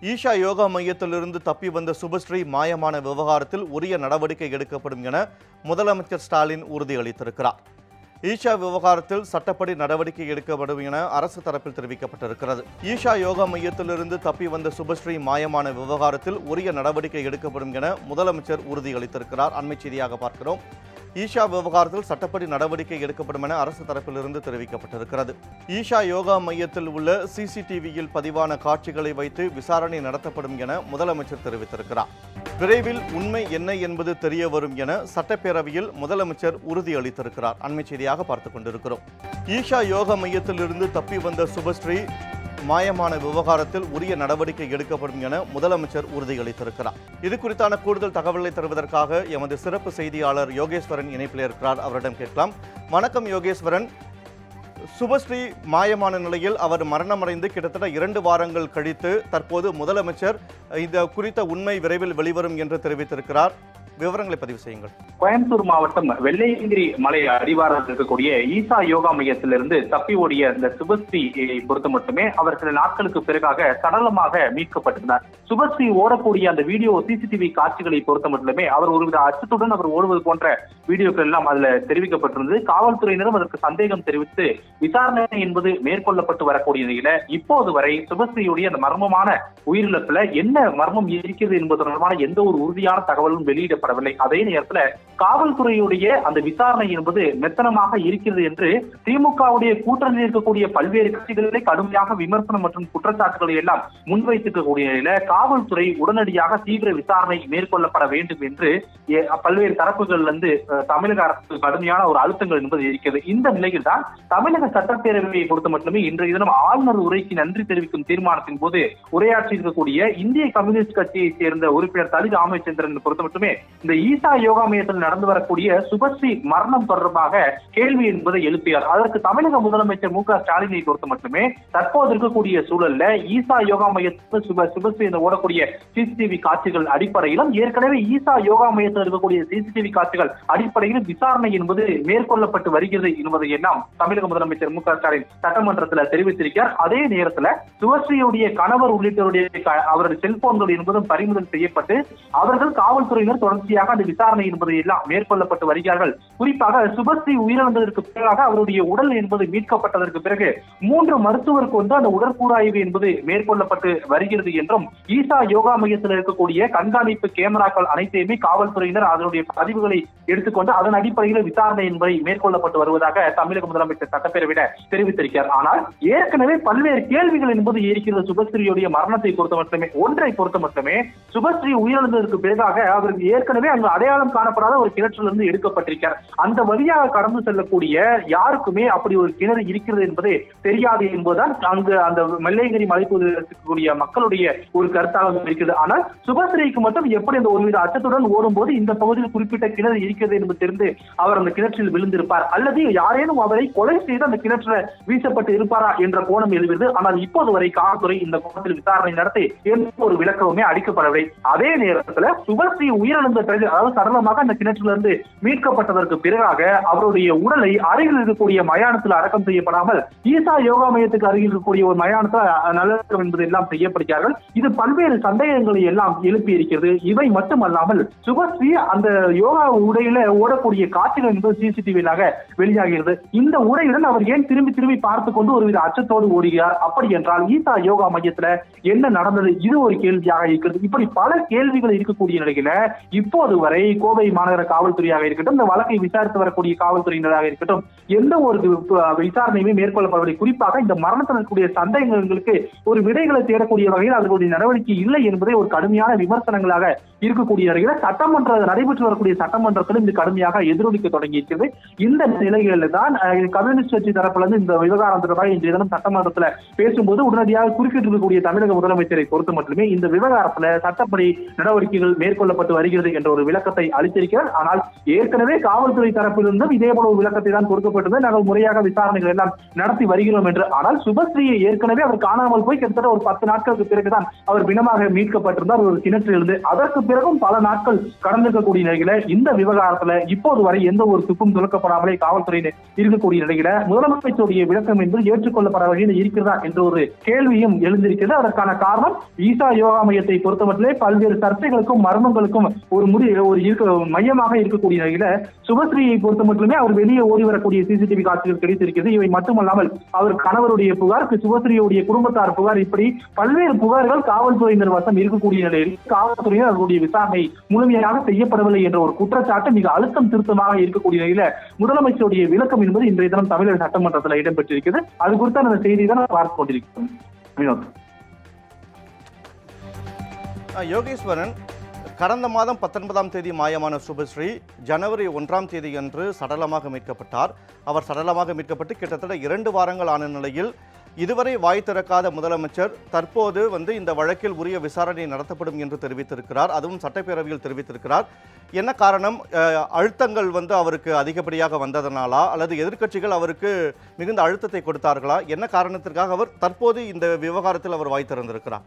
ஈஷா யோகா மையத்திலிருந்து தப்பி வந்த சுபஸ்ரீ மாயமான விவகாரத்தில் உரிய நடவடிக்கை எடுக்கப்படும் என முதலமைச்சர் ஸ்டாலின் உறுதியளித்திருக்கிறார் ஈஷா விவகாரத்தில் சட்டப்படி நடவடிக்கை எடுக்கப்படும் என அரசு தரப்பில் தெரிவிக்கப்பட்டிருக்கிறது ஈஷா யோகா மையத்திலிருந்து தப்பி வந்த சுபஸ்ரீ மாயமான விவகாரத்தில் உரிய நடவடிக்கை எடுக்கப்படும் என முதலமைச்சர் உறுதியளித்திருக்கிறார் அண்மை செய்தியாக பார்க்கிறோம் ஈஷா விவகாரத்தில் சட்டப்படி நடவடிக்கை எடுக்கப்படும் என அரசு தரப்பிலிருந்து தெரிவிக்கப்பட்டிருக்கிறது ஈஷா யோகா மையத்தில் உள்ள சிசிடிவியில் பதிவான காட்சிகளை வைத்து விசாரணை நடத்தப்படும் என முதலமைச்சர் தெரிவித்திருக்கிறார் விரைவில் உண்மை என்ன என்பது தெரிய வரும் என சட்டப்பேரவையில் முதலமைச்சர் உறுதியளித்திருக்கிறார் அண்மை செய்தியாக பார்த்துக் கொண்டிருக்கிறோம் ஈஷா யோகா மையத்திலிருந்து தப்பி வந்த சுபஸ்ரீ மாயமான விவகாரத்தில் உரிய நடவடிக்கை எடுக்கப்படும் என முதலமைச்சர் உறுதியளித்திருக்கிறார் இது குறித்தான கூடுதல் தகவலை தருவதற்காக எமது சிறப்பு செய்தியாளர் யோகேஸ்வரன் இணைப்பில் இருக்கிறார் அவரிடம் கேட்கலாம் வணக்கம் யோகேஸ்வரன் சுபஸ்ரீ மாயமான நிலையில் அவர் மரணமடைந்து கிட்டத்தட்ட இரண்டு வாரங்கள் கழித்து தற்போது முதலமைச்சர் இந்த குறித்த உண்மை விரைவில் வெளிவரும் என்று தெரிவித்திருக்கிறார் விவரங்களை பதிவு செய்யுங்கள் கோயம்புத்தூர் மாவட்டம் வெள்ளையங்கிரி மலை அடிவாரத்தில் இருக்கக்கூடிய ஈசா யோகா மையத்திலிருந்து தப்பி ஓடிய இந்த சுபஸ்ரீ பொறுத்த மட்டுமே அவர் சில நாட்களுக்கு பிறகாக சடலமாக மீட்கப்பட்டிருந்தார் சுபஸ்ரீ ஓடக்கூடிய அந்த வீடியோ சிசிடிவி காட்சிகளை பொறுத்த மட்டுமே அவர் ஒருவித அச்சத்துடன் அவர் ஓடுவது போன்ற வீடியோக்கள் எல்லாம் அதுல தெரிவிக்கப்பட்டிருந்தது காவல்துறையினரும் அதற்கு சந்தேகம் தெரிவித்து விசாரணை என்பது மேற்கொள்ளப்பட்டு வரக்கூடிய நிலையில இப்போது வரை சுபஸ்ரீயுடைய அந்த மர்மமான உயிரிழப்புல என்ன மர்மம் இருக்கிறது என்பது தொடர்பான எந்த ஒரு உறுதியான தகவலும் வெளியிடப்படவில்லை அதே நேரத்துல காவல்துறையுடைய அந்த விசாரணை என்பது மெத்தனமாக இருக்கிறது என்று திமுகவுடைய கூட்டணியில் இருக்கக்கூடிய பல்வேறு கட்சிகளிலே கடுமையாக விமர்சனம் மற்றும் குற்றச்சாட்டுகளை எல்லாம் முன்வைத்திருக்கக்கூடிய நிலையில காவல்துறை உடனடியாக தீவிர விசாரணை மேற்கொள்ளப்பட வேண்டும் என்று எ- பல்வேறு தரப்புகள்ல இருந்து அஹ், தமிழக அரசு கடுமையான ஒரு அழுத்தங்கள் என்பது இருக்கிறது இந்த நிலையில் தான் தமிழக சட்டப்பேரவையை பொறுத்த மட்டுமே இன்றைய தினம் ஆளுநர் உரைக்கு நன்றி தெரிவிக்கும் தீர்மானத்தின் போது உரையாற்றி இருக்கக்கூடிய இந்திய கம்யூனிஸ்ட் கட்சியை சேர்ந்த உறுப்பினர் தலி ராமச்சந்திரன் பொறுத்த மட்டுமே இந்த ஈசா யோகா மையத்தில் நடந்து வரக்கூடிய சுபஸ்ரீ மரணம் தொடர்பாக கேள்வி என்பதை எழுப்பியார் அதற்கு தமிழக முதலமைச்சர் மு க ஸ்டாலினை பொறுத்த மட்டுமே தற்போது இருக்கக்கூடிய சூழல்ல ஈசா யோகா மையத்தில் சுப சுபஸ்ரீ இந்த ஓடக்கூடிய சிசிடிவி காட்சிகள் அடிப்படையிலும் ஏற்கனவே ஈசா யோகா மையத்தில் இருக்கக்கூடிய சிசிடிவி காட்சிகள் அடிப்படையில் விசாரணை என்பது மேற்கொள்ளப்பட்டு வருகிறது என்பதை எல்லாம் தமிழக முதலமைச்சர் மு க ஸ்டாலின் சட்டமன்றத்தில் தெரிவித்திருக்கிறார் அதே நேரத்துல சுபஸ்ரீயுடைய கணவர் உள்ளிட்டவருடைய க- அவருடைய செல்போன்கள் என்பதும் பறிமுதல் செய்யப்பட்டு அவர்கள் காவல்துறையினர் தொடர்ச்சியாக அந்த விசாரணை என்பதை எல்லாம் மேற்கொள்ளப்பட்டு வருகிறார்கள் குறிப்பாக சுபஸ்ரீ உயிரிழந்ததற்கு பிறகாக அவருடைய உடல் என்பது மீட்கப்பட்டதற்கு பிறகு மூன்று மருத்துவருக்கு வந்து அந்த உடற்கூறாய்வு என்பது மேற்கொள்ளப்பட்டு வருகிறது என்றும் ஈசா யோகா மையத்தில் இருக்கக்கூடிய கண்காணிப்பு கேமராக்கள் அனைத்தையுமே காவல்துறையினர் அதனுடைய பதிவுகளை எடுத்துக்கொண்டு அதன் அடிப்படையில் விசாரணை என்பதை மேற்கொள்ளப்பட்டு வருவதாக தமிழக முதலமைச்சர் சட்டப்பேரவையில தெரிவித்திருக்கிறார் ஆனால் ஏற்கனவே பல்வேறு கேள்விகள் என்பது இருக்கிறது சுபஸ்ரீயுடைய மரணத்தை பொறுத்த மட்டுமே ஒன்றை பொறுத்த மட்டுமே சுபஸ்ரீ உயிரிழந்ததற்கு பிறகாக அவர் ஏற்கனவே அங்கு அடையாளம் காணப்படாத ஒரு கிணற்றிலிருந்து எடுக்கப்பட்டிருக்கிறார் அந்த வழியாக கடந்து செல்லக்கூடிய யாருக்குமே அப்படி ஒரு கிணறு இருக்கிறது என்பதே தெரியாது என்பதுதான் அங்கு அந்த வெள்ளையங்கிரி மலைப்பகுதியில் இருக்கக்கூடிய மக்களுடைய ஒரு கருத்தாக இருக்கிறது ஆனால் சுபஸ்ரீக்கு மட்டும் எப்படி அந்த ஒருவித அச்சத்துடன் ஓடும்போது இந்த பகுதியில் குறிப்பிட்ட கிணறு இருக்கிறது என்பது தெரிந்து அவர் அந்த கிணற்றில் விழுந்திருப்பார் அல்லது யாரேனும் அவரை கொலை செய்து அந்த கிணற்றில் வீசப்பட்டு இருப்பாரா என்ற கோணம் எழுகிறது ஆனால் இப்போது வரை காவல்துறை இந்த கோணத்தில் விசாரணை நடத்தி எந்த ஒரு விளக்கமுமே அளிக்கப்படவில்லை அதே நேரத்துல சுபஸ்ரீ உயிரிழந்த பிறகு அதாவது சடலமாக அந்த கிணற்றிலிருந்து மீட்கப்பட்டதற்கு பிறகாக அவருடைய உடலை அருகில் இருக்கக்கூடிய மயானத்தில் அடக்கம் செய்யப்படாமல் ஈசா யோகா மையத்துக்கு அருகில் இருக்கக்கூடிய ஒரு மயானத்தில் நல்லடக்கம் என்பது எல்லாம் செய்யப்படுகிறார்கள் இது பல்வேறு சந்தேகங்களை எல்லாம் எழுப்பி இருக்கிறது இவை மட்டுமல்லாமல் சுபஸ்ரீ அந்த யோகா உடையில ஓடக்கூடிய காட்சிகள் என்பது சிசிடிவியிலாக வெளியாகிறது இந்த உடையுடன் அவர் ஏன் திரும்பி திரும்பி பார்த்து கொண்டு ஒருவித அச்சத்தோடு ஓடுகிறார் அப்படி என்றால் ஈசா யோகா மையத்துல என்ன நடந்தது இது ஒரு கேள்வியாக இருக்கிறது இப்படி பல கேள்விகள் இருக்கக்கூடிய நிலையில இப்போது வரை கோவை மாநகர காவல்துறையாக இருக்கட்டும் இந்த வழக்கை விசாரித்து வரக்கூடிய காவல்துறையினராக இருக்கட்டும் எந்த ஒரு வி- விசாரணையுமே மேற்கொள்ளப்படவில்லை குறிப்பாக இந்த மரணத்தில் இருக்கக்கூடிய சந்தேகங்களுக்கு ஒரு விடைகளை தேடக்கூடிய வகையில் அதனுடைய நடவடிக்கை இல்லை என்பதே ஒரு கடுமையான விமர்சனங்களாக இருக்கக்கூடிய நிலையில சட்டமன்ற நடைபெற்று வரக்கூடிய சட்டமன்றத்திலும் இது கடுமையாக எதிரொலிக்க தொடங்கி இருக்கிறது இந்த நிலைகளில் தான் அஹ், கம்யூனிஸ்ட் கட்சி தரப்புல இருந்து இந்த விவகாரம் தொடர்பாக இன்றைய தினம் சட்டமன்றத்துல பேசும்போது உடனடியாக குறுக்கிட்டிருக்கக்கூடிய தமிழக முதலமைச்சரை பொறுத்த மட்டுமே இந்த விவகாரத்துல சட்டப்படி நடவடிக்கைகள் மேற்கொள்ளப்பட்டு வருகிறது என்ற என்ற ஒரு விளக்கத்தை அளித்திருக்கிறார் ஆனால் ஏற்கனவே காவல்துறை தரப்பிலிருந்தும் இதே போல ஒரு விளக்கத்தை தான் கொடுக்கப்பட்டது நாங்கள் முறையாக விசாரணைகள் எல்லாம் நடத்தி வருகிறோம் என்று ஆனால் சுபஸ்ரீயை ஏற்கனவே அவர் காணாமல் போய் கிட்டத்தட்ட ஒரு பத்து நாட்களுக்கு பிறகுதான் அவர் பிணமாக மீட்கப்பட்டிருந்தார் ஒரு கிணற்றிலிருந்து அதற்கு பிறகும் பல நாட்கள் கடந்திருக்கக்கூடிய நிலையில இந்த விவகாரத்துல இப்போது வரை எந்த ஒரு துப்பும் துலக்கப்படாமலே காவல்துறையினர் இருக்கக்கூடிய நிலையில முதலமைச்சருடைய விளக்கம் என்பது ஏற்றுக்கொள்ளப்பட வகையில் இருக்கிறதா என்ற ஒரு கேள்வியும் எழுந்திருக்கிறது அதற்கான காரணம் ஈசா யோகா மையத்தை பொறுத்தமட்டிலே பல்வேறு சர்ச்சைகளுக்கும் மர்மங்களுக்கும் ஒரு முடி ஒரு இருக்க மையமாக இருக்கக்கூடிய நிலையில சுபஸ்ரீயை பொறுத்த மட்டுமே அவர் வெளியே ஓடி வரக்கூடிய சிசிடிவி காட்சிகள் கிடைத்திருக்கிறது இவை மட்டுமல்லாமல் அவர் கணவருடைய புகார் சுபஸ்ரீயுடைய குடும்பத்தார் புகார் இப்படி பல்வேறு புகார்கள் காவல்துறையினர் வசம் இருக்கக்கூடிய நிலையில் காவல்துறையினர் அவர்களுடைய விசாரணை முழுமையாக செய்யப்படவில்லை என்ற ஒரு குற்றச்சாட்டு மிக அழுத்தம் திருத்தமாக இருக்கக்கூடிய நிலையில முதலமைச்சருடைய விளக்கம் என்பது இன்றைய தினம் தமிழக சட்டமன்றத்தில் இடம்பெற்றிருக்கிறது அது குறித்த அந்த செய்தி தான் பார்த்து கொண்டிருக்கிறோம் வினோத் அஹ், யோகேஸ்வரன் கடந்த மாதம் பத்தொன்பதாம் தேதி மாயமான சுபஸ்ரீ ஜனவரி ஒன்றாம் தேதி அன்று சடலமாக மீட்கப்பட்டார் அவர் சடலமாக மீட்கப்பட்டு கிட்டத்தட்ட இரண்டு வாரங்கள் ஆன நிலையில் இதுவரை வாய் திறக்காத முதலமைச்சர் தற்போது வந்து இந்த வழக்கில் உரிய விசாரணை நடத்தப்படும் என்று தெரிவித்திருக்கிறார் அதுவும் சட்டப்பேரவையில் தெரிவித்திருக்கிறார் என்ன காரணம் அஹ், அழுத்தங்கள் வந்து அவருக்கு அதிகப்படியாக வந்ததனாலா அல்லது எதிர்க்கட்சிகள் அவருக்கு மிகுந்த அழுத்தத்தை கொடுத்தார்களா என்ன காரணத்திற்காக அவர் தற்போது இந்த விவகாரத்தில் அவர் வாய் திறந்திருக்கிறார்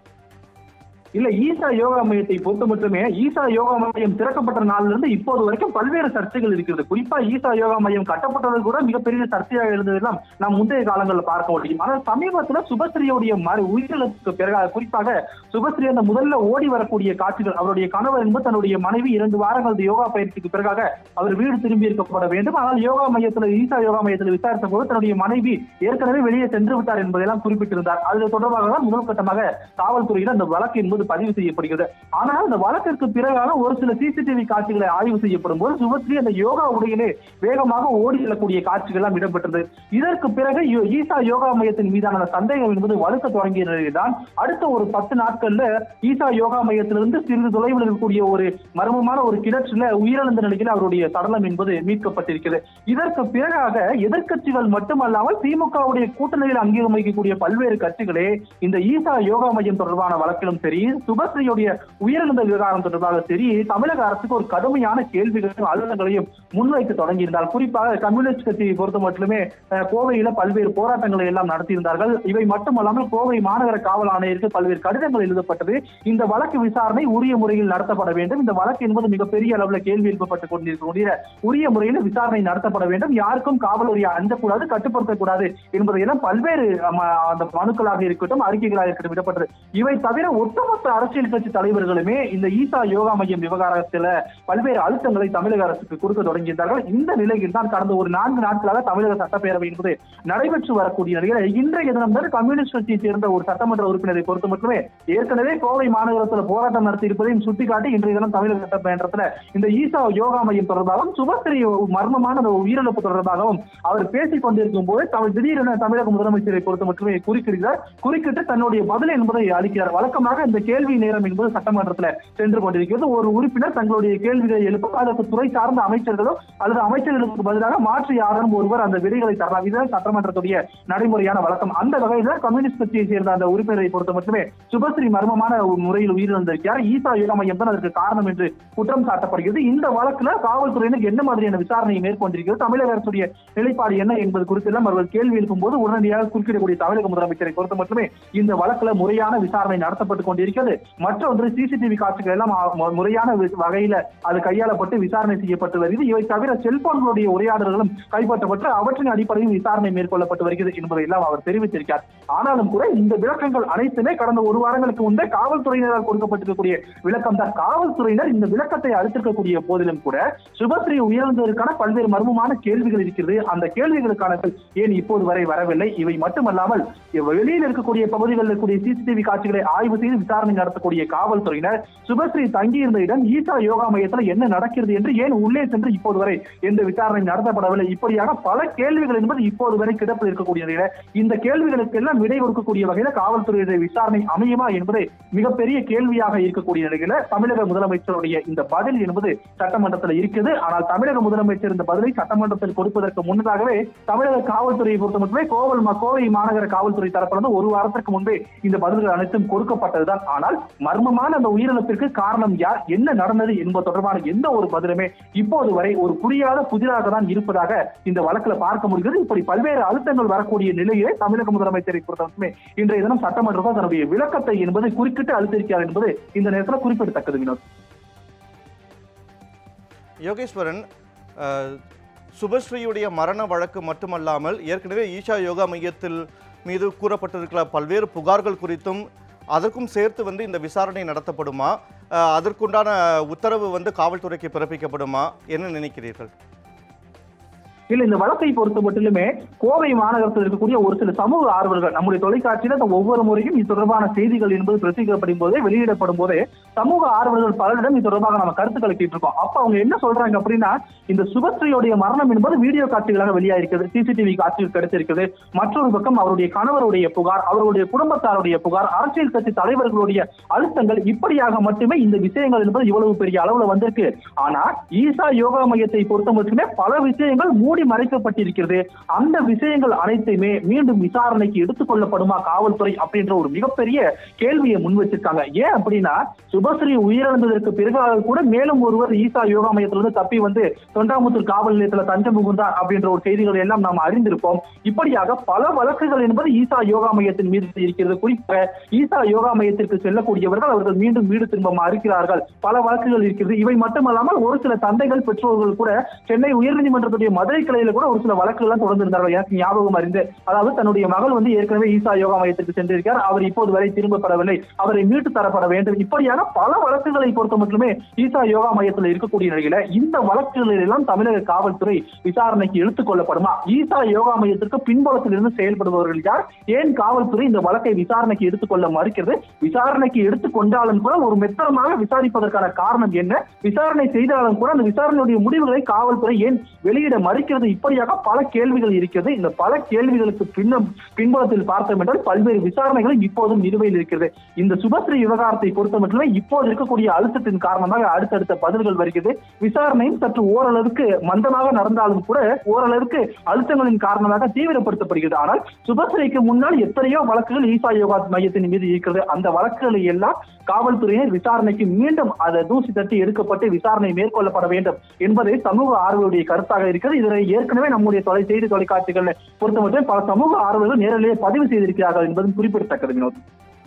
இல்ல ஈசா யோகா மையத்தை பொறுத்த மட்டுமே ஈசா யோகா மையம் திறக்கப்பட்ட நாள்ல இருந்து இப்போது வரைக்கும் பல்வேறு சர்ச்சைகள் இருக்கிறது குறிப்பா ஈசா யோகா மையம் கட்டப்பட்டது கூட மிகப்பெரிய சர்ச்சையாக இருந்ததெல்லாம் நாம் முந்தைய காலங்களில் பார்க்க முடியும் ஆனால் சமீபத்துல சுபஸ்ரீயுடைய மறு உயிரிழப்புக்கு பிறகு குறிப்பாக சுபஸ்ரீ அந்த முதல்ல ஓடி வரக்கூடிய காட்சிகள் அவருடைய கணவர் என்பது தன்னுடைய மனைவி இரண்டு வாரங்கள் யோகா பயிற்சிக்கு பிறகாக அவர் வீடு திரும்பி இருக்கப்பட வேண்டும் ஆனால் யோகா மையத்தில் ஈசா யோகா மையத்தில் விசாரித்த போது தன்னுடைய மனைவி ஏற்கனவே வெளியே சென்று விட்டார் என்பதெல்லாம் குறிப்பிட்டிருந்தார் அது தொடர்பாக தான் முதல் கட்டமாக காவல்துறையில் அந்த வழக்கு என்பது பதிவு செய்யப்படுகிறது ஆனால் அந்த வழக்கிற்கு பிறகான ஒரு சில சிசிடிவி காட்சிகளை ஆய்வு செய்யப்படும் போது சுபஸ்ரீ அந்த யோகா உடையிலே வேகமாக ஓடி செல்லக்கூடிய காட்சிகள் எல்லாம் இடம்பெற்றது இதற்கு பிறகு யோ- ஈசா யோகா மையத்தின் மீதான அந்த சந்தேகம் என்பது வலுக்க தொடங்கிய நிலையில்தான் அடுத்த ஒரு பத்து நாட்கள்ல ஈசா யோகா மையத்திலிருந்து சிறிது தொலைவில் இருக்கக்கூடிய ஒரு மர்மமான ஒரு கிணற்றுல உயிரிழந்த நிலையில் அவருடைய சடலம் என்பது மீட்கப்பட்டிருக்கிறது இதற்கு பிறகாக எதிர்க்கட்சிகள் மட்டுமல்லாமல் திமுகவுடைய கூட்டணியில் அங்கீகாரம் வகிக்கக்கூடிய பல்வேறு கட்சிகளே இந்த ஈசா யோகா மையம் தொடர்பான வழக்கிலும் சரி சுபஸ்ரீயுடைய உயிரிழந்த விவகாரம் தொடர்பாக சரி தமிழக அரசுக்கு ஒரு கடுமையான கேள்விகளையும் அழுத்தங்களையும் முன்வைக்க தொடங்கியிருந்தால் குறிப்பாக கம்யூனிஸ்ட் கட்சியை பொறுத்த மட்டுமே அஹ், கோவையில பல்வேறு போராட்டங்களை எல்லாம் நடத்தியிருந்தார்கள் இவை மட்டுமல்லாமல் கோவை மாநகர காவல் ஆணையருக்கு பல்வேறு கடிதங்கள் எழுதப்பட்டது இந்த வழக்கு விசாரணை உரிய முறையில் நடத்தப்பட வேண்டும் இந்த வழக்கு என்பது மிகப்பெரிய அளவில் கேள்வி எழுப்பப்பட்டுக் கொண்டிருக்கக்கூடிய உரிய முறையில் விசாரணை நடத்தப்பட வேண்டும் யாருக்கும் காவல்துறையை அஞ்சக்கூடாது கட்டுப்படுத்தக்கூடாது என்பதையெல்லாம் பல்வேறு அம, அந்த மனுக்களாக இருக்கட்டும் அறிக்கைகளாக இருக்கட்டும் விடப்பட்டது இவை தவிர ஒட்டுமொத்த அரசியல் கட்சி தலைவர்களுமே இந்த ஈசா யோகா மையம் விவகாரத்துல பல்வேறு அழுத்தங்களை தமிழக அரசுக்கு கொடுக்க தொடங்கியிருந்தார்கள் இந்த நிலையில் தான் கடந்த ஒரு நான்கு நாட்களாக தமிழக சட்டப்பேரவை என்பது நடைபெற்று வரக்கூடிய நிலையில் இன்றைய தினம் தான் கம்யூனிஸ்ட் கட்சியை சேர்ந்த ஒரு சட்டமன்ற உறுப்பினரை பொறுத்த மட்டுமே ஏற்கனவே கோவை மாநகரத்தில் போராட்டம் நடத்தி இருப்பதையும் சுட்டிக்காட்டி இன்றைய தினம் தமிழக சட்டமன்றத்தில் இந்த ஈசா யோகா மையம் தொடர்பாகவும் சுபஸ்ரீ மர்மமான அந்த உயிரிழப்பு தொடர்பாகவும் அவர் பேசிக் கொண்டிருக்கும் போது தமிழ் திடீரென தமிழக முதலமைச்சரை பொறுத்த மட்டுமே குறுக்கிடுகிறார் குறுக்கிட்டு தன்னுடைய பதில் என்பதை அளிக்கிறார் வழக்கமாக இந்த கேள்வி நேரம் என்பது சட்டமன்றத்தில் சென்று கொண்டிருக்கிறது ஒரு உறுப்பினர் தங்களுடைய கேள்விகளை எழுப்ப அதற்கு துறை சார்ந்த அமைச்சர்களோ அல்லது அமைச்சர்களுக்கு பதிலாக மாற்று யாரும் ஒருவர் அந்த விடைகளை தரலாம் இதுதான் சட்டமன்றத்துடைய நடைமுறையான வழக்கம் அந்த வகையில் கம்யூனிஸ்ட் கட்சியை சேர்ந்த அந்த உறுப்பினரை பொறுத்த மட்டுமே சுபஸ்ரீ மர்மமான முறையில் உயிரிழந்திருக்கிறார் ஈசா யோகா மையம் தான் அதற்கு காரணம் என்று குற்றம் சாட்டப்படுகிறது இந்த வழக்குல காவல்துறையினர் என்ன மாதிரியான விசாரணையை மேற்கொண்டிருக்கிறது தமிழக அரசுடைய நிலைப்பாடு என்ன என்பது குறித்து எல்லாம் அவர்கள் கேள்வி எழுப்பும் போது உடனடியாக குறுக்கிடக்கூடிய தமிழக முதலமைச்சரை பொறுத்த மட்டுமே இந்த வழக்குல முறையான விசாரணை நடத்தப்பட்டுக் கொண்டிருக்கிறது மற்றொன்று சிசிடிவி காட்சிகள் எல்லாம் ஆ- மு- முறையான வி- வகையில அது கையாளப்பட்டு விசாரணை செய்யப்பட்டு வருகிறது இவை தவிர செல்போன்களுடைய உரையாடல்களும் கைப்பற்றப்பட்டு அவற்றின் அடிப்படையில் விசாரணை மேற்கொள்ளப்பட்டு வருகிறது என்பதை எல்லாம் அவர் தெரிவித்திருக்கிறார் ஆனாலும் கூட இந்த விளக்கங்கள் அனைத்துமே கடந்த ஒரு வாரங்களுக்கு முன்பே காவல்துறையினரால் கொடுக்கப்பட்டிருக்கக்கூடிய விளக்கம் தான் காவல்துறையினர் இந்த விளக்கத்தை அளித்திருக்கக்கூடிய போதிலும் கூட சுபஸ்ரீ உயர்ந்ததற்கான பல்வேறு மர்மமான கேள்விகள் இருக்கிறது அந்த கேள்விகளுக்கான பதில் ஏன் இப்போது வரை வரவில்லை இவை மட்டுமல்லாமல் இவ் வெளியில் இருக்கக்கூடிய பகுதிகளில் இருக்கக்கூடிய சிசிடிவி காட்சிகளை ஆய்வு செய்து விசாரணை நடத்தக்கூடிய காவல்துறையினர் சுபஸ்ரீ தங்கியிருந்த இடம் ஈசா யோகா மையத்தில் என்ன நடக்கிறது என்று ஏன் உள்ளே சென்று இப்போது வரை எந்த விசாரணை நடத்தப்படவில்லை இப்படியாக பல கேள்விகள் என்பது இப்போது வரை கிடப்பில் இருக்கக்கூடிய நிலையில இந்த கேள்விகளுக்கு எல்லாம் விடை கொடுக்கக்கூடிய வகையில காவல்துறையுடைய விசாரணை அமையுமா என்பது மிகப்பெரிய கேள்வியாக இருக்கக்கூடிய நிலையில தமிழக முதலமைச்சருடைய இந்த பதில் என்பது சட்டமன்றத்தில் இருக்குது ஆனால் தமிழக முதலமைச்சர் இந்த பதிலை சட்டமன்றத்தில் கொடுப்பதற்கு முன்னதாகவே தமிழக காவல்துறையை பொறுத்த மட்டுமே கோவல் ம- கோவை மாநகர காவல்துறை தரப்பிலிருந்து ஒரு வாரத்திற்கு முன்பே இந்த பதில்கள் அனைத்தும் கொடுக்கப்பட்டதுதான் ஆனால் மர்மமான அந்த உயிரிழப்பிற்கு காரணம் யார் என்ன நடந்தது என்பது தொடர்பான எந்த ஒரு பதிலுமே இப்போது வரை ஒரு புரியாத புதிராக தான் இருப்பதாக இந்த வழக்குல பார்க்க முடிகிறது இப்படி பல்வேறு அழுத்தங்கள் வரக்கூடிய நிலையிலே தமிழக முதலமைச்சரை பொறுத்தவரைக்குமே இன்றைய தினம் சட்டமன்றத்தில் தன்னுடைய விளக்கத்தை என்பதை குறுக்கிட்டு அழுத்திருக்கிறார் என்பது இந்த நேரத்தில் குறிப்பிடத்தக்கது வினோத் யோகேஸ்வரன் அஹ், சுபஸ்ரீயுடைய மரண வழக்கு மட்டுமல்லாமல் ஏற்கனவே ஈஷா யோகா மையத்தில் மீது கூறப்பட்டிருக்கிற பல்வேறு புகார்கள் குறித்தும் அதற்கும் சேர்த்து வந்து இந்த விசாரணை நடத்தப்படுமா அஹ், அதற்குண்டான உத்தரவு வந்து காவல்துறைக்கு பிறப்பிக்கப்படுமா என்ன நினைக்கிறீர்கள் இல்ல இந்த வழக்கை பொறுத்த மட்டிலுமே கோவை மாநகரத்தில் இருக்கக்கூடிய ஒரு சில சமூக ஆர்வலர்கள் நம்முடைய தொலைக்காட்சியில இந்த ஒவ்வொரு முறையும் இது தொடர்பான செய்திகள் என்பது பிரசிக்கப்படும் போதே வெளியிடப்படும் போதே சமூக ஆர்வலர்கள் பலரிடம் இது தொடர்பாக நம்ம கருத்துக்களை கேட்டிருக்கோம் அப்ப அவங்க என்ன சொல்றாங்க அப்படின்னா இந்த சுபஸ்ரீயுடைய மரணம் என்பது வீடியோ காட்சிகளாக வெளியாயிருக்கிறது சிசிடிவி காட்சிகள் கிடைத்திருக்கிறது மற்றொரு பக்கம் அவருடைய கணவருடைய புகார் அவருடைய குடும்பத்தாருடைய புகார் அரசியல் கட்சி தலைவர்களுடைய அழுத்தங்கள் இப்படியாக மட்டுமே இந்த விஷயங்கள் என்பது இவ்வளவு பெரிய அளவுல வந்திருக்கு ஆனா ஈசா யோகா மையத்தை பொறுத்த மட்டுமே பல விஷயங்கள் மூடி மறைக்கப்பட்டிருக்கிறது அந்த விஷயங்கள் அனைத்தையுமே மீண்டும் விசாரணைக்கு எடுத்துக் கொள்ளப்படுமா காவல்துறை அப்படின்ற ஒரு மிகப்பெரிய கேள்வியை முன் வச்சிருக்காங்க ஏன் அப்படின்னா சுபஸ்ரீ உயிரிழந்ததற்கு பிறகாக கூட மேலும் ஒருவர் ஈசா யோகா மையத்திலிருந்து தப்பி வந்து தொண்டாமுத்தூர் காவல் நிலையத்துல தஞ்சம் புகுந்தார் அப்படின்ற ஒரு செய்திகளை எல்லாம் நாம் அறிந்திருப்போம் இப்படியாக பல வழக்குகள் என்பது ஈசா யோகா மையத்தின் மீது இருக்கிறது குறிப்பாக ஈசா யோகா மையத்திற்கு செல்லக்கூடியவர்கள் அவர்கள் மீண்டும் வீடு திரும்ப மறுக்கிறார்கள் பல வழக்குகள் இருக்கிறது இவை மட்டுமல்லாமல் ஒரு சில தந்தைகள் பெற்றோர்கள் கூட சென்னை உயர்நீதிமன்றத்துடைய மதுரை கிளையில கூட ஒரு சில வழக்குகள் எல்லாம் தொடர்ந்து இருந்தார்கள் எனக்கு ஞாபகம் அறிந்து அதாவது தன்னுடைய மகள் வந்து ஏற்கனவே ஈசா யோகா மையத்திற்கு சென்றிருக்கார் அவர் இப்போது வரை திரும்பப்படவில்லை அவரை மீட்டு தரப்பட வேண்டும் இப்படியான பல வழக்குகளை பொறுத்த மட்டுமே ஈசா யோகா மையத்தில் இருக்கக்கூடிய நிலையில இந்த வழக்குகளில் எல்லாம் தமிழக காவல்துறை விசாரணைக்கு எடுத்துக் கொள்ளப்படுமா ஈசா யோகா மையத்திற்கு பின்புலத்தில் இருந்து செயல்படுபவர்கள் யார் ஏன் காவல்துறை இந்த வழக்கை விசாரணைக்கு எடுத்துக்கொள்ள மறுக்கிறது விசாரணைக்கு எடுத்துக்கொண்டாலும் கூட ஒரு மெத்தனமாக விசாரிப்பதற்கான காரணம் என்ன விசாரணை செய்தாலும் கூட அந்த விசாரணையுடைய முடிவுகளை காவல்துறை ஏன் வெளியிட மறுக்கிறது இப்படியாக பல கேள்விகள் இருக்கிறது இந்த பல கேள்விகளுக்கு பின்னம் பின்புலத்தில் பார்த்தோம் என்றால் பல்வேறு விசாரணைகளும் இப்போதும் நிலுவையில் இருக்கிறது இந்த சுபஸ்ரீ விவகாரத்தை பொறுத்த மட்டுமே இப்போது இருக்கக்கூடிய அழுத்தத்தின் காரணமாக அடுத்தடுத்த பதில்கள் வருகிறது விசாரணையும் சற்று ஓரளவுக்கு மந்தமாக நடந்தாலும் கூட ஓரளவுக்கு அழுத்தங்களின் காரணமாக தீவிரப்படுத்தப்படுகிறது ஆனால் சுபஸ்ரீக்கு முன்னால் எத்தனையோ வழக்குகள் ஈசா யோகா மையத்தின் மீது இருக்கிறது அந்த வழக்குகளை எல்லாம் காவல்துறையினர் விசாரணைக்கு மீண்டும் அதை தூசி தட்டி எடுக்கப்பட்டு விசாரணை மேற்கொள்ளப்பட வேண்டும் என்பதை சமூக ஆர்வலுடைய கருத்தாக இருக்கிறது இதனை ஏற்கனவே நம்முடைய தொலை செய்தி தொலைக்காட்சிகள் பொறுத்தமட்டும் பல சமூக ஆர்வலர்கள் நேரிலேயே பதிவு செய்திருக்கிறார்கள் என்பதும் குறிப்பிடத்தக்கது வினோத்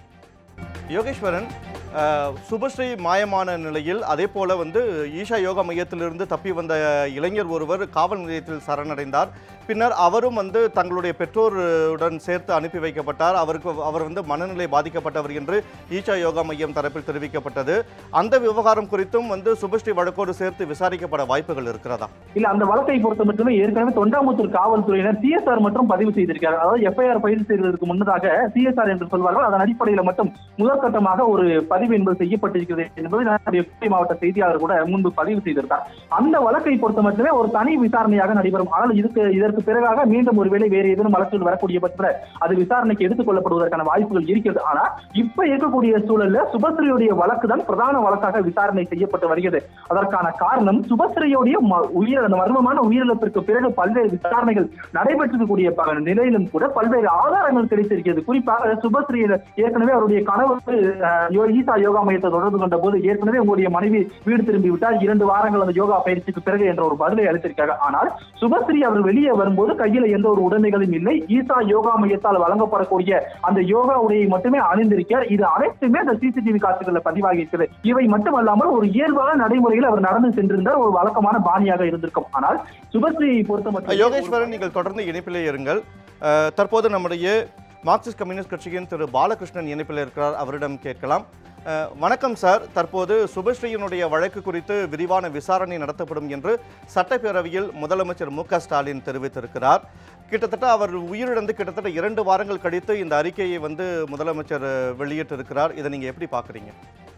யோகேஸ்வரன் அஹ், சுபஸ்ரீ மாயமான நிலையில் அதே போல வந்து ஈஷா யோகா மையத்திலிருந்து தப்பி வந்த இளைஞர் ஒருவர் காவல் நிலையத்தில் சரணடைந்தார் பின்னர் அவரும் வந்து தங்களுடைய பெற்றோருடன் சேர்த்து அனுப்பி வைக்கப்பட்டார் அவருக்கு அவர் வந்து மனநிலை பாதிக்கப்பட்டவர் என்று ஈஷா யோகா மையம் தரப்பில் தெரிவிக்கப்பட்டது அந்த விவகாரம் குறித்தும் வந்து சுபஸ்ரீ வழக்கோடு சேர்த்து விசாரிக்கப்பட வாய்ப்புகள் இருக்கிறதா இல்ல அந்த வழக்கை பொறுத்த மட்டுமே ஏற்கனவே தொண்டாமுத்தூர் காவல்துறையினர் சிஎஸ்ஆர் மட்டும் பதிவு செய்திருக்காங்க அதாவது எஃப்ஐஆர் பதிவு செய்வதற்கு முன்னதாக சிஎஸ்ஆர் என்று சொல்வார்கள் அதன் அடிப்படையில் மட்டும் முதற்கட்டமாக ஒரு பதிவு என்பது செய்யப்பட்டிருக்கிறது என்பது நம்முடைய கோவை மாவட்ட செய்தியாளர் கூட முன்பு பதிவு செய்திருந்தார் அந்த வழக்கை பொறுத்த மட்டுமே ஒரு தனி விசாரணையாக நடைபெறும் ஆனால் இதுக்கு இதற்கு பிறகாக மீண்டும் ஒருவேளை வேறு ஏதேனும் வழக்குகள் வரக்கூடிய பட்சத்தில் அது விசாரணைக்கு எடுத்துக் கொள்ளப்படுவதற்கான வாய்ப்புகள் இருக்கிறது ஆனா இப்ப இருக்கக்கூடிய சூழல்ல சுபஸ்ரீயுடைய வழக்கு தான் பிரதான வழக்காக விசாரணை செய்யப்பட்டு வருகிறது அதற்கான காரணம் சுபஸ்ரீயுடைய ம- உயிர் அந்த மர்மமான உயிரிழப்பிற்கு பிறகு பல்வேறு விசாரணைகள் நடைபெற்றிருக்கக்கூடிய ப- நிலையிலும் கூட பல்வேறு ஆதாரங்கள் கிடைத்திருக்கிறது குறிப்பாக சுபஸ்ரீ ஏற்கனவே அவருடைய கணவருக்கு அஹ், யோ- ஈசா யோகா மையத்தை தொடர்பு கொண்ட போது ஏற்கனவே உங்களுடைய மனைவி வீடு திரும்பி விட்டால் இரண்டு வாரங்கள் அந்த யோகா பயிற்சிக்கு பிறகு என்ற ஒரு பதிலை அளித்திருக்காங்க ஆனால் சுபஸ்ரீ அவர் வெளியே வரும்போது கையில எந்த ஒரு உடைமைகளும் இல்லை ஈசா யோகா மையத்தால் வழங்கப்படக்கூடிய அந்த யோகா உடையை மட்டுமே அணிந்திருக்கிறார் இது அனைத்துமே அந்த சிசிடிவி காட்சிகளில் பதிவாகி இருக்கிறது இவை மட்டுமல்லாமல் ஒரு இயல்பான நடைமுறையில் அவர் நடந்து சென்றிருந்தார் ஒரு வழக்கமான பாணியாக இருந்திருக்கும் ஆனால் சுபஸ்ரீயை பொறுத்த மட்டும் யோகேஸ்வரன் நீங்கள் தொடர்ந்து இணைப்பிலே இருங்கள் அஹ், தற்போது நம்முடைய மார்க்சிஸ்ட் கம்யூனிஸ்ட் கட்சியின் திரு பாலகிருஷ்ணன் இணைப்பில் இருக்கிறார் அவரிடம் கேட்கலாம் அஹ், வணக்கம் சார் தற்போது சுபஸ்ரீயினுடைய வழக்கு குறித்து விரிவான விசாரணை நடத்தப்படும் என்று சட்டப்பேரவையில் முதலமைச்சர் மு க ஸ்டாலின் தெரிவித்திருக்கிறார் கிட்டத்தட்ட அவர் உயிரிழந்து கிட்டத்தட்ட இரண்டு வாரங்கள் கழித்து இந்த அறிக்கையை வந்து முதலமைச்சர் அஹ், வெளியிட்டிருக்கிறார் இதை நீங்க எப்படி பார்க்குறீங்க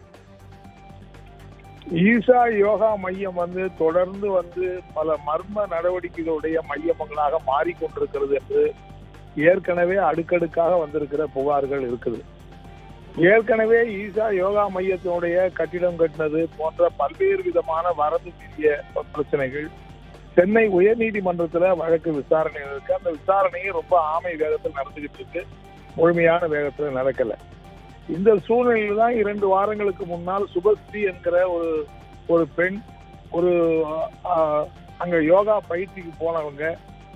ஈசா யோகா மையம் வந்து தொடர்ந்து வந்து பல மர்ம நடவடிக்கைகளுடைய மையங்களாக மாறிக்கொண்டிருக்கிறது என்று ஏற்கனவே அடுக்கடுக்காக வந்திருக்கிற புகார்கள் இருக்குது ஏற்கனவே ஈசா யோகா மையத்தினுடைய கட்டிடம் கட்டினது போன்ற பல்வேறு விதமான வரது மீறிய பிரச்சனைகள் சென்னை உயர்நீதிமன்றத்துல வழக்கு விசாரணை இருக்கு அந்த விசாரணையும் ரொம்ப ஆமை வேகத்தில் நடந்துகிட்டு இருக்கு முழுமையான வேகத்துல நடக்கல இந்த சூழ்நிலையில தான் இரண்டு வாரங்களுக்கு முன்னால் சுபஸ்ரீ என்கிற ஒரு ஒரு பெண் ஒரு ஆஹ், அங்க யோகா பயிற்சிக்கு போனவங்க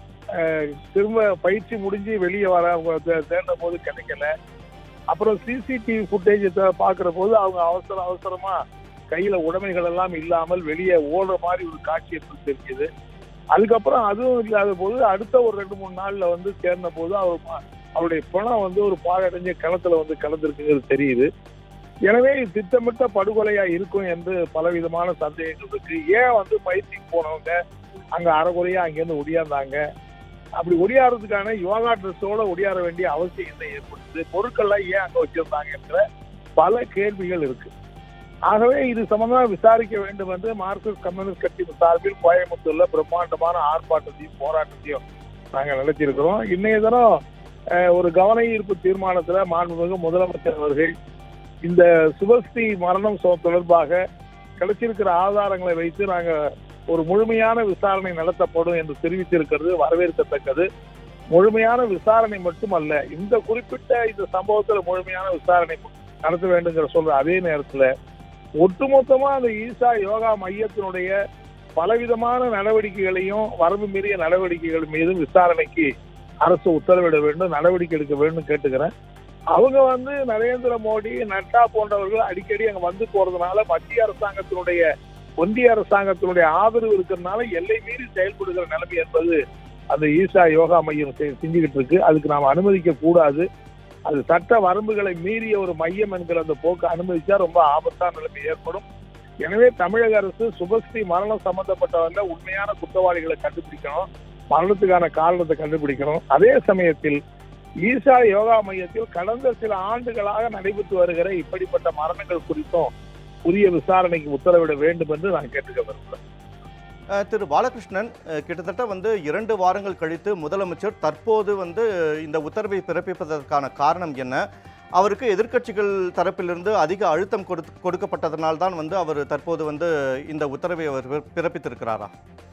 ஆஹ், திரும்ப பயிற்சி முடிஞ்சு வெளியே வர அவங்க தே- தேடின போது கிடைக்கல அப்புறம் சிசிடிவி ஃபுட்டேஜ் பார்க்குற போது அவங்க அவசர அவசரமா கையில உடைமைகள் எல்லாம் இல்லாமல் வெளியே ஓடுற மாதிரி ஒரு காட்சி எனக்கு தெரிஞ்சது அதுக்கப்புறம் அதுவும் இல்லாத போது அடுத்த ஒரு ரெண்டு மூணு நாள்ல வந்து சேர்ந்த போது அவர் ம- அவருடைய பணம் வந்து ஒரு பாழடைஞ்ச கிணத்துல வந்து கலந்துருக்குங்கிறது தெரியுது எனவே இது திட்டமிட்ட படுகொலையா இருக்கும் என்று பலவிதமான சந்தேகங்கள் இருக்கு ஏன் வந்து பயிற்சிக்கு போனவங்க அங்க அறகுறையா அங்கேருந்து ஒடியாந்தாங்க அப்படி ஒடியாறதுக்கான யோகா ட்ரெஸ்ஸோட ஒடியாற வேண்டிய அவசியம் என்ன ஏற்படுது பொருட்கள்லாம் ஏன் அங்க வச்சிருந்தாங்க என்ற பல கேள்விகள் இருக்கு ஆகவே இது சம்பந்தமா விசாரிக்க வேண்டும் என்று மார்க்சிஸ்ட் கம்யூனிஸ்ட் கட்சி சார்பில் கோயம்புத்தூர்ல பிரம்மாண்டமான ஆர்ப்பாட்டத்தையும் போராட்டத்தையும் நாங்க நடத்தியிருக்கிறோம் இன்னைய தினம் அஹ், ஒரு கவன ஈர்ப்பு தீர்மானத்துல மாண்புமிகு முதலமைச்சர் அவர்கள் இந்த சுபஸ்ரீ மரணம் சொ- தொடர்பாக கிடைச்சிருக்கிற ஆதாரங்களை வைத்து நாங்க ஒரு முழுமையான விசாரணை நடத்தப்படும் என்று தெரிவித்திருக்கிறது வரவேற்கத்தக்கது முழுமையான விசாரணை மட்டுமல்ல இந்த குறிப்பிட்ட இந்த சம்பவத்துல முழுமையான விசாரணை நடத்த வேண்டுங்கிற சொல்ற அதே நேரத்துல ஒட்டுமொத்தமா அந்த ஈசா யோகா மையத்தினுடைய பலவிதமான நடவடிக்கைகளையும் வரம்பு மீறிய நடவடிக்கைகள் மீதும் விசாரணைக்கு அரசு உத்தரவிட வேண்டும் நடவடிக்கை எடுக்க வேண்டும் கேட்டுக்கிறேன் அவங்க வந்து நரேந்திர மோடி நட்டா போன்றவர்கள் அடிக்கடி அங்க வந்து போறதுனால மத்திய அரசாங்கத்தினுடைய ஒன்றிய அரசாங்கத்தினுடைய ஆதரவு இருக்கிறதுனால எல்லை மீறி செயல்படுகிற நிலைமை என்பது அந்த ஈசா யோகா மையம் செ- செஞ்சுக்கிட்டு இருக்கு அதுக்கு நாம் அனுமதிக்க கூடாது அது சட்ட வரம்புகளை மீறிய ஒரு மையம் என்கிற அந்த போக்கு அனுமதிச்சா ரொம்ப ஆபத்தான நிலைமை ஏற்படும் எனவே தமிழக அரசு சுபஸ்ரீ மரணம் சம்பந்தப்பட்டவங்க உண்மையான குற்றவாளிகளை கண்டுபிடிக்கணும் மரணத்துக்கான காரணத்தை கண்டுபிடிக்கணும் அதே சமயத்தில் ஈசா யோகா மையத்தில் கடந்த சில ஆண்டுகளாக நடைபெற்று வருகிற இப்படிப்பட்ட மரணங்கள் குறித்தும் உரிய விசாரணைக்கு உத்தரவிட வேண்டும் என்று நான் கேட்டுக்க விரும்புகிறேன் அஹ், திரு பாலகிருஷ்ணன் அஹ், கிட்டத்தட்ட வந்து இரண்டு வாரங்கள் கழித்து முதலமைச்சர் தற்போது வந்து இந்த உத்தரவை பிறப்பிப்பதற்கான காரணம் என்ன அவருக்கு எதிர்க்கட்சிகள் தரப்பிலிருந்து அதிக அழுத்தம் கொடுத்து கொடுக்கப்பட்டதனால் தான் வந்து அவர் தற்போது வந்து இந்த உத்தரவை அவர் பிற- பிறப்பித்திருக்கிறாரா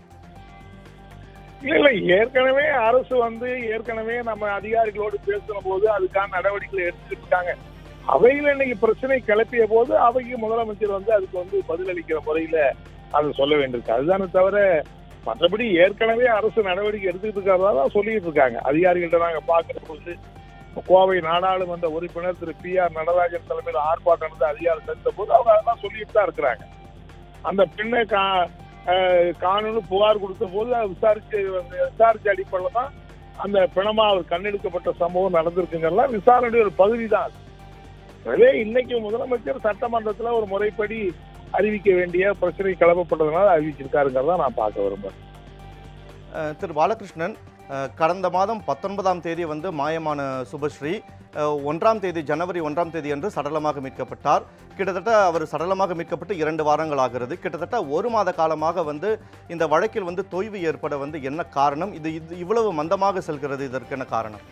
இல்ல இல்ல ஏற்கனவே அரசு வந்து ஏற்கனவே நம்ம அதிகாரிகளோடு பேசின போது அதுக்கான நடவடிக்கைகளை எடுத்துட்டு இருக்காங்க அவையில இன்னைக்கு பிரச்சனை கிளப்பிய போது அவைக்கு முதலமைச்சர் வந்து அதுக்கு வந்து பதிலளிக்கிற முறையில அதை சொல்ல வேண்டியிருக்கு அதுதானே தவிர மற்றபடி ஏற்கனவே அரசு நடவடிக்கை எடுத்துக்கிட்டு இருக்கிறதா தான் சொல்லிட்டு இருக்காங்க அதிகாரிகள்ட்ட நாங்க பாக்குற போது கோவை நாடாளுமன்ற உறுப்பினர் திரு பி ஆர் நடராஜன் தலைமையில் ஆர்ப்பாட்டம் நடந்த அதிகாரம் செலுத்த போது அவங்க அதெல்லாம் சொல்லிட்டு தான் இருக்கிறாங்க அந்த பெண்ணை கா அஹ் காணுன்னு புகார் கொடுத்த போது அதை விசாரிச்சு விசாரிச்ச அடிப்படையில் தான் அந்த பிணமா அவர் கண்ணெடுக்கப்பட்ட சம்பவம் நடந்திருக்குங்கிறலாம் விசாரணையுடைய ஒரு பகுதி தான் அது. எனவே இன்னைக்கு முதலமைச்சர் சட்டமன்றத்துல ஒரு முறைப்படி அறிவிக்க வேண்டிய பிரச்சனை கிளப்பப்பட்டதுனால அறிவிச்சிருக்காருங்கிறத நான் பார்க்க விரும்புறேன் அஹ், திரு பாலகிருஷ்ணன் அஹ், கடந்த மாதம் பத்தொன்பதாம் தேதி வந்து மாயமான சுபஸ்ரீ அஹ், ஒன்றாம் தேதி ஜனவரி ஒன்றாம் தேதி அன்று சடலமாக மீட்கப்பட்டார் கிட்டத்தட்ட அவர் சடலமாக மீட்கப்பட்டு இரண்டு வாரங்கள் ஆகிறது கிட்டத்தட்ட ஒரு மாத காலமாக வந்து இந்த வழக்கில் வந்து தொய்வு ஏற்பட வந்து என்ன காரணம் இது இது இவ்வளவு மந்தமாக செல்கிறது இதற்கு என்ன காரணம்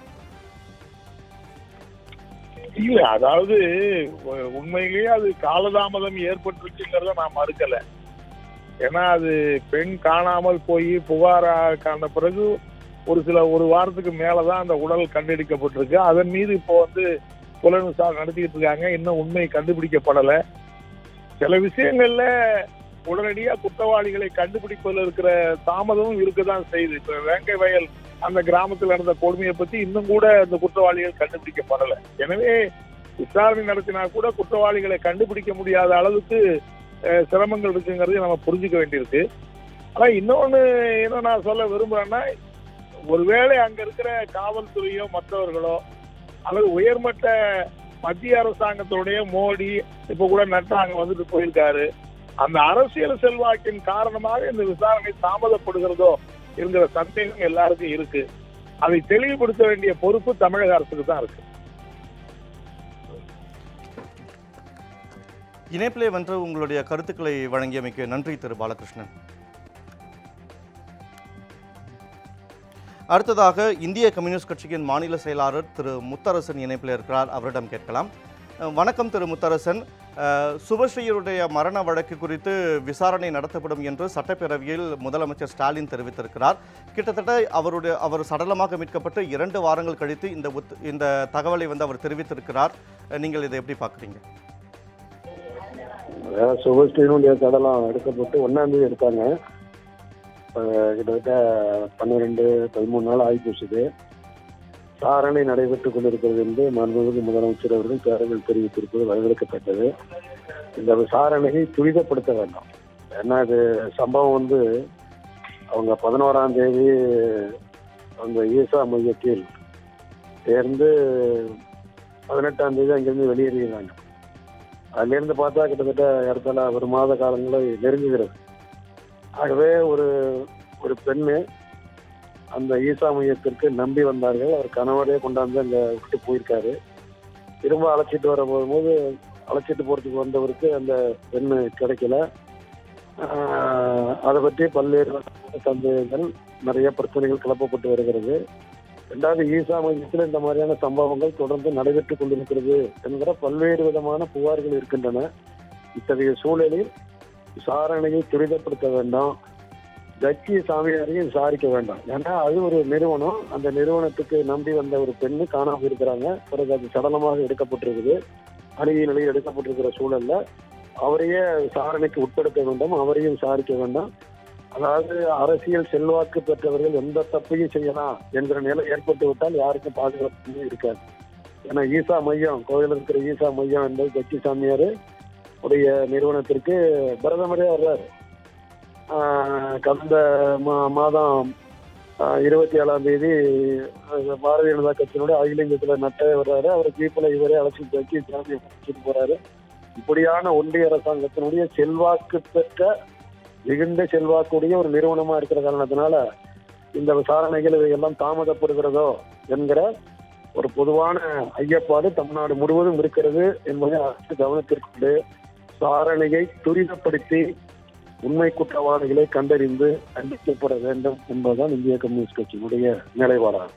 இல்ல அதாவது உ- உண்மையிலேயே அது காலதாமதம் ஏற்பட்டிருக்குங்கிறத நான் மறுக்கல ஏன்னா அது பெண் காணாமல் போய் புகார் காண பிறகு ஒரு சில ஒரு வாரத்துக்கு மேலதான் அந்த உடல் கண்டெடுக்கப்பட்டிருக்கு அதன் மீது இப்போ வந்து புலன் விசாரணை நடத்திட்டு இருக்காங்க இன்னும் உண்மை கண்டுபிடிக்கப்படல சில விஷயங்கள்ல உடனடியா குற்றவாளிகளை கண்டுபிடிப்பதில் இருக்கிற தாமதமும் இருக்கதான் செய்யுது இப்ப வேங்கை வயல் அந்த கிராமத்தில் நடந்த கொடுமையை பத்தி இன்னும் கூட அந்த குற்றவாளிகள் கண்டுபிடிக்கப்படல எனவே விசாரணை நடத்தினா கூட குற்றவாளிகளை கண்டுபிடிக்க முடியாத அளவுக்கு அஹ், சிரமங்கள் இருக்குங்கிறதை நம்ம புரிஞ்சுக்க வேண்டியிருக்கு ஆனா இன்னொன்னு என்ன நான் சொல்ல விரும்புறேன்னா ஒருவேளை அங்க இருக்கிற காவல்துறையோ மற்றவர்களோ அல்லது உயர்மட்ட மத்திய அரசாங்கத்துடைய மோடி இப்ப கூட நட்டா அங்க வந்துட்டு போயிருக்காரு அந்த அரசியல் செல்வாக்கின் காரணமாக இந்த விசாரணை தாமதப்படுகிறதோ என்கிற சந்தேகம் எல்லாருக்கும் இருக்கு அதை தெளிவுபடுத்த வேண்டிய பொறுப்பு தமிழக அரசுக்கு தான் இருக்கு இணைப்பிலே வென்று உங்களுடைய கருத்துக்களை வழங்கியமைக்கு நன்றி திரு பாலகிருஷ்ணன் அடுத்ததாக இந்திய கம்யூனிஸ்ட் கட்சியின் மாநில செயலாளர் திரு முத்தரசன் இணைப்பில் இருக்கிறார் அவரிடம் கேட்கலாம் அஹ், வணக்கம் திரு முத்தரசன் அஹ், சுபஸ்ரீயுடைய மரண வழக்கு குறித்து விசாரணை நடத்தப்படும் என்று சட்டப்பேரவையில் முதலமைச்சர் ஸ்டாலின் தெரிவித்திருக்கிறார் கிட்டத்தட்ட அவருடைய அவர் சடலமாக மீட்கப்பட்டு இரண்டு வாரங்கள் கழித்து இந்த உத் இந்த தகவலை வந்து அவர் தெரிவித்திருக்கிறார் அஹ், நீங்கள் இதை எப்படி பார்க்குறீங்க அதாவது சுபஸ்ரீனுடைய சடலம் எடுக்கப்பட்டு ஒன்னாம் தேதி எடுத்தாங்க இப்ப கிட்டத்தட்ட பன்னிரெண்டு பதிமூணு நாள் ஆகி போச்சுது விசாரணை நடைபெற்றுக் கொண்டிருக்கிறது என்று மாண்புமிகு முதலமைச்சர் அவர்கள் பேரவையில் தெரிவித்திருப்பது வரவேற்கத்தக்கது இந்த விசாரணையை துரிதப்படுத்த வேண்டாம் ஏன்னா இது சம்பவம் வந்து அவங்க பதினோராம் தேதி அந்த ஈசா மையத்தில் சேர்ந்து பதினெட்டாம் தேதி அங்கிருந்து வெளியேறினாங்க அதுலேருந்து பார்த்தா கிட்டத்தட்ட இடத்துல ஒரு மாத காலங்களை நெருங்குகிறது ஆகவே ஒரு ஒரு பெண்ணு அந்த ஈசா மையத்திற்கு நம்பி வந்தார்கள் அவர் கணவரே கொண்டாந்து அங்கே விட்டு போயிருக்காரு திரும்ப அழைச்சிட்டு வர போகும்போது அழைச்சிட்டு போறதுக்கு வந்தவருக்கு அந்த பெண்ணு கிடைக்கல ஆஹ் அதை பற்றி பல்வேறு சந்தேகங்கள் நிறைய பிரச்சனைகள் கிளப்பப்பட்டு வருகிறது ரெண்டாவது ஈசா மையத்தில் இந்த மாதிரியான சம்பவங்கள் தொடர்ந்து நடைபெற்றுக் கொண்டிருக்கிறது என்கிற பல்வேறு விதமான புகார்கள் இருக்கின்றன இத்தகைய சூழலில் விசாரணையை துரிதப்படுத்த வேண்டாம் ஜட்ஜி சாமியாரையும் விசாரிக்க வேண்டாம் ஏன்னா அது ஒரு நிறுவனம் அந்த நிறுவனத்துக்கு நம்பி வந்த ஒரு பெண்ணு காணாமல் இருக்கிறாங்க பிறகு அது சடலமாக எடுக்கப்பட்டிருக்குது அணுகிய நிலையில் எடுக்கப்பட்டிருக்கிற சூழல்ல அவரையே விசாரணைக்கு உட்படுத்த வேண்டும் அவரையும் விசாரிக்க வேண்டாம் அதாவது அரசியல் செல்வாக்கு பெற்றவர்கள் எந்த தப்பையும் செய்யலாம் என்கிற நிலை ஏற்பட்டு விட்டால் யாருக்கும் பாதுகாப்பு இருக்காது ஏன்னா ஈசா மையம் கோயிலில் இருக்கிற ஈசா மையம் என்பது கட்சி சாமியார் உடைய நிறுவனத்திற்கு பிரதமரே வர்றாரு ஆஹ் கடந்த மா மாதம் இருபத்தி ஏழாம் தேதி அஹ் பாரதிய ஜனதா கட்சியினுடைய அகில இந்தியத்துல நட்டே வர்றாரு அவர் ஜீப்பில் இவரே அழைச்சி கட்சி சாமி அழைச்சிட்டு போறாரு இப்படியான ஒன்றிய அரசாங்கத்தினுடைய செல்வாக்கு பெற்ற மிகுந்த செல்வாக்குடைய ஒரு நிறுவனமா இருக்கிற காரணத்தினால இந்த விசாரணைகள் இவையெல்லாம் தாமதப்படுகிறதோ என்கிற ஒரு பொதுவான ஐயப்பாடு தமிழ்நாடு முழுவதும் இருக்கிறது என்பதை அரசு கவனத்திற்கொண்டு விசாரணையை துரிதப்படுத்தி உண்மை குற்றவாளிகளை கண்டறிந்து தண்டிக்கப்பட வேண்டும் என்பதுதான் இந்திய கம்யூனிஸ்ட் கட்சியினுடைய நிலைப்பாடாகும்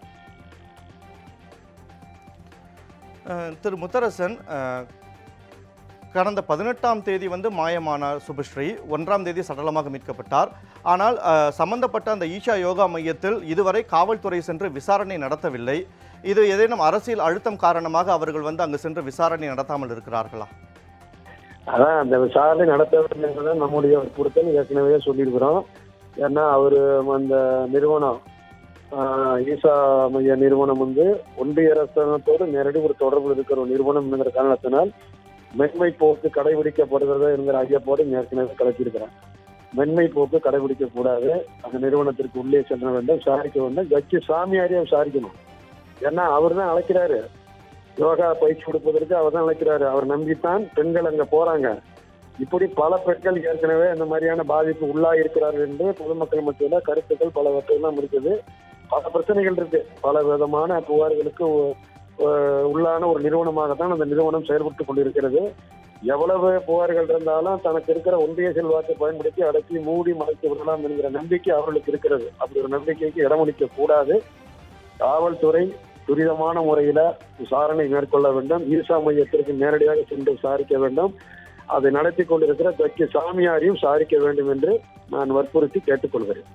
அஹ், திரு முத்தரசன் அஹ், கடந்த பதினெட்டாம் தேதி வந்து மாயமானார் சுபஸ்ரீ ஒன்றாம் தேதி சடலமாக மீட்கப்பட்டார் ஆனால் அஹ், சம்பந்தப்பட்ட அந்த ஈஷா யோகா மையத்தில் இதுவரை காவல்துறை சென்று விசாரணை நடத்தவில்லை இது ஏதேனும் அரசியல் அழுத்தம் காரணமாக அவர்கள் வந்து அங்கு சென்று விசாரணை நடத்தாமல் இருக்கிறார்களா அதான் அந்த விசாரணை நடத்த வேண்டும் என்பதுதான் நம்முடைய வற்புறுத்தல் ஏற்கனவே சொல்லியிருக்கிறோம் ஏன்னா அவர் அந்த நிறுவனம் ஆஹ், ஈசா மைய நிறுவனம் வந்து ஒன்றிய அரசாங்கத்தோடு நேரடி ஒரு தொடர்பு இருக்கிற ஒரு நிறுவனம் என்கிற காரணத்தினால் மென்மை போக்கு கடைபிடிக்கப்படுகிறது என்கிற ஐயப்போடு ஏற்கனவே கலப்பியிருக்கிறேன் மென்மை போக்கு கடைபிடிக்க கூடாது அந்த நிறுவனத்திற்கு உள்ளே செல்ல வேண்டும் விசாரிக்க வேண்டும் ஜட்ஜி சாமியாரையே விசாரிக்கணும் ஏன்னா அவர் தான் அழைக்கிறாரு யோகா பயிற்சி கொடுப்பதற்கு அவர் தான் அழைக்கிறாரு அவர் நம்பித்தான் பெண்கள் அங்க போறாங்க இப்படி பல பெண்கள் ஏற்கனவே இந்த மாதிரியான பாதிப்பு உள்ளாகி இருக்கிறார்கள் என்று பொதுமக்கள் மத்தியில கருத்துக்கள் பலவற்றையெல்லாம் இருக்குது பல பிரச்சனைகள் இருக்கு பல விதமான புகார்களுக்கு உ- உ- உள்ளான ஒரு நிறுவனமாகத்தான் அந்த நிறுவனம் செயல்பட்டு கொண்டிருக்கிறது எவ்வளவு புகார்கள் இருந்தாலும் தனக்கு இருக்கிற ஒன்றிய செல்வாக்கை பயன்படுத்தி அடக்கி மூடி மறைத்து விடலாம் என்கிற நம்பிக்கை அவர்களுக்கு இருக்கிறது அப்படி ஒரு நம்பிக்கைக்கு இடமளிக்க கூடாது காவல்துறை துரிதமான முறையில விசாரணை மேற்கொள்ள வேண்டும் ஈசா மையத்திற்கு நேரடியாக சென்று விசாரிக்க வேண்டும் அதை நடத்தி கொண்டிருக்கிற ஜட்ஜி சாமியாரையும் விசாரிக்க வேண்டும் என்று நான் வற்புறுத்தி கேட்டுக்கொள்கிறேன்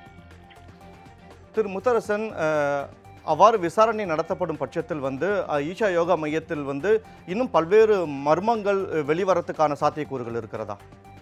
திரு முத்தரசன் அஹ், அவ்வாறு விசாரணை நடத்தப்படும் பட்சத்தில் வந்து அஹ், ஈஷா யோகா மையத்தில் வந்து இன்னும் பல்வேறு மர்மங்கள் அஹ், வெளிவரத்துக்கான சாத்தியக்கூறுகள் இருக்கிறதா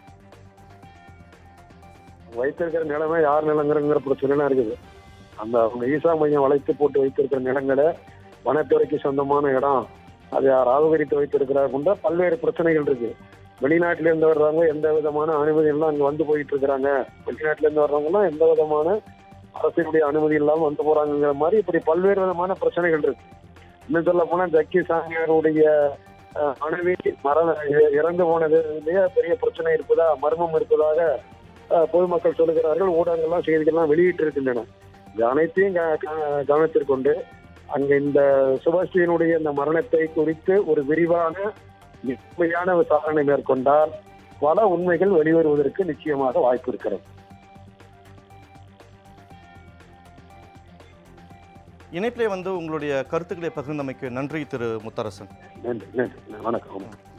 வைத்திருக்கிற நிலைமை யார் நிலங்கிறங்கிற பிரச்சனை இருக்குது அந்த அவங்க ஈசா மையம் வளைத்து போட்டு வைத்திருக்கிற நிலங்களை வனத்துறைக்கு சொந்தமான இடம் அதை யார் அபகரித்து வைத்திருக்கிறார் கொண்ட பல்வேறு பிரச்சனைகள் இருக்கு வெளிநாட்டில இருந்து வர்றவங்க எந்த விதமான அனுமதி எல்லாம் அங்க வந்து போயிட்டு இருக்கிறாங்க வெளிநாட்டில இருந்து வர்றவங்க எல்லாம் எந்த விதமான அரசினுடைய அனுமதி இல்லாம வந்து போறாங்கிற மாதிரி இப்படி பல்வேறு விதமான பிரச்சனைகள் இருக்கு இன்னும் சொல்ல போனா ஜக்கி சாமியாருடைய அஹ், மனைவி மரண இ- இறந்து போனதுலயே பெரிய பிரச்சனை இருப்பதா மர்மம் இருப்பதாக அஹ், பொதுமக்கள் சொல்லுகிறார்கள் ஊடகங்கள்லாம் செய்திகள்லாம் வெளியிட்டு இருக்கின்றன இது அனைத்தையும் க- க- கவனத்திற்கொண்டு அங்க இந்த சுபாஷியனுடைய இந்த மரணத்தை குறித்து ஒரு விரிவான உண்மையான விசாரணை மேற்கொண்டால் பல உண்மைகள் வெளிவருவதற்கு நிச்சயமாக வாய்ப்பு இருக்கிறது இணைப்பிலே வந்து உங்களுடைய கருத்துக்களை பகிர்ந்தமைக்கு நன்றி திரு முத்தரசன் நன்றி நன்றி வணக்கம்